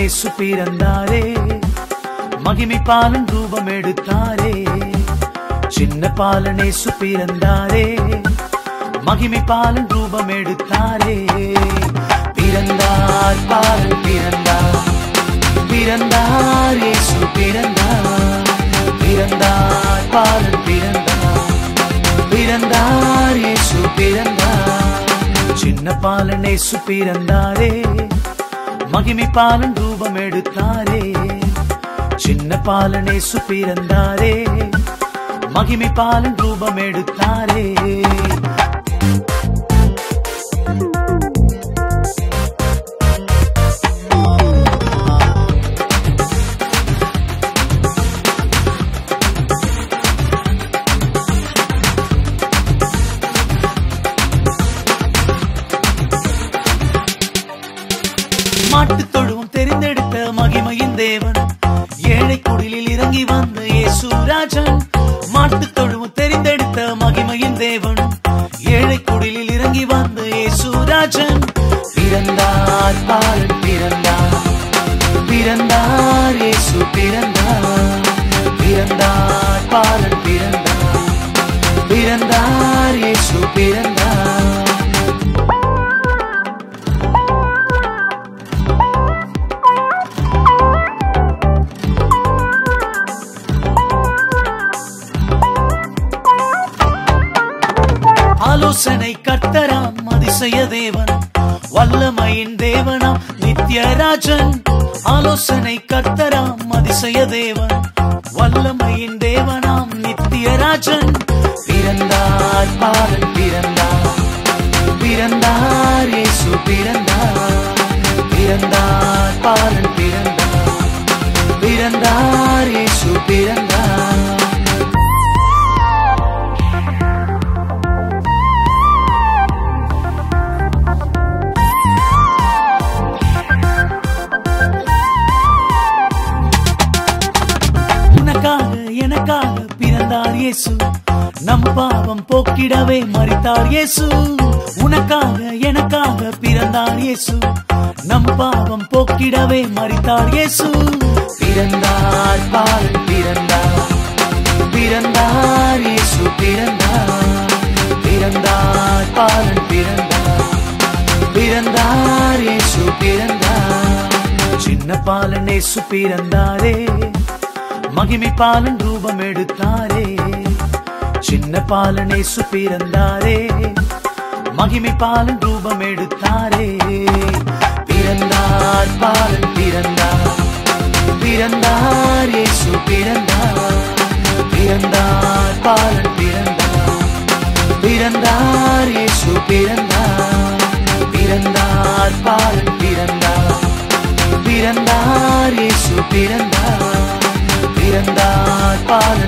இயேசு பிறந்தாரே மகிமை பாலன் ரூபம் எடுத்தாரே சின்ன பாலன் இயேசு பிறந்தாரே மகிமை பாலன் ரூபம் எடுத்தாரே பிறந்தார் பாலன் பிறந்தார் பிறந்தார் இயேசு பிறந்தார் பிறந்தார் பாலன் பிறந்தார் பிறந்தார் இயேசு பிறந்தார் சின்ன பாலன் இயேசு பிறந்தாரே மகிமை பாலன் ரூபம் எடுத்தாரே சின்ன பாலன் இயேசு பிறந்தாரே மகிமை பாலன் ரூபம் எடுத்தாரே மாட்டுத் தொழுவம் தெரிந்தெடுத்த மகிமையின் தேவன் ஏழை குடிலில் இறங்கி வந்த இயேசு ராஜன் மாட்டுத் தொழுவம் தெரிந்தெடுத்த மகிமையின் தேவன் ஏழை குடிலில் இறங்கி வந்த இயேசு ராஜன் பிறந்தார் பாலன் பிறந்தார் பிறந்தார் இயேசு பிறந்தார் பிறந்தார் பாலன் பிறந்தார் பிறந்தார் இயேசு பிறந்தார் ஆலோசனை கர்த்தராம் அதிசய தேவன் வல்லமையின் தேவனாம் நித்யராஜன் ஆலோசனை கர்த்தராம் அதிசய தேவன் வல்லமையின் தேவனாம் நித்யராஜன் பிறந்தார் பாலன் பிறந்தார் பிறந்தார் இயேசு பிறந்தார் பிறந்தார் பாலன் பிறந்தார் பிறந்தார் இயேசு பிறந்தார் உனக்காக எனக்காக பிறந்தார் இயேசு நம் பாவம் போக்கிடவே மறித்தார் இயேசு உனக்காக எனக்காக பிறந்தார் இயேசு நம் பாவம் போக்கிடவே மறித்தார் இயேசு பிறந்தார் பாலன் பிறந்தார் பிறந்தார் இயேசு பிறந்தார் பிறந்தார் பாலன் பிறந்தார் பிறந்தார் இயேசு பிறந்தார் சின்ன பாலன் இயேசு பிறந்தாரே மகிமை பாலன் ரூபம் எடுத்தாரே சின்ன பாலன் இயேசு பிறந்தாரே மகிமை பாலன் ரூபம் எடுத்தாரே பிறந்தார் பாலன் பிறந்தார் பிறந்தார் இயேசு பிறந்தார் பிறந்தார் பாலன் பிறந்தார் பிறந்தார் இயேசு பிறந்தார் பிறந்தார் பாலன் பிறந்தார் பிறந்தார் இயேசு பிறந்தார் பிறந்தார் பாலன்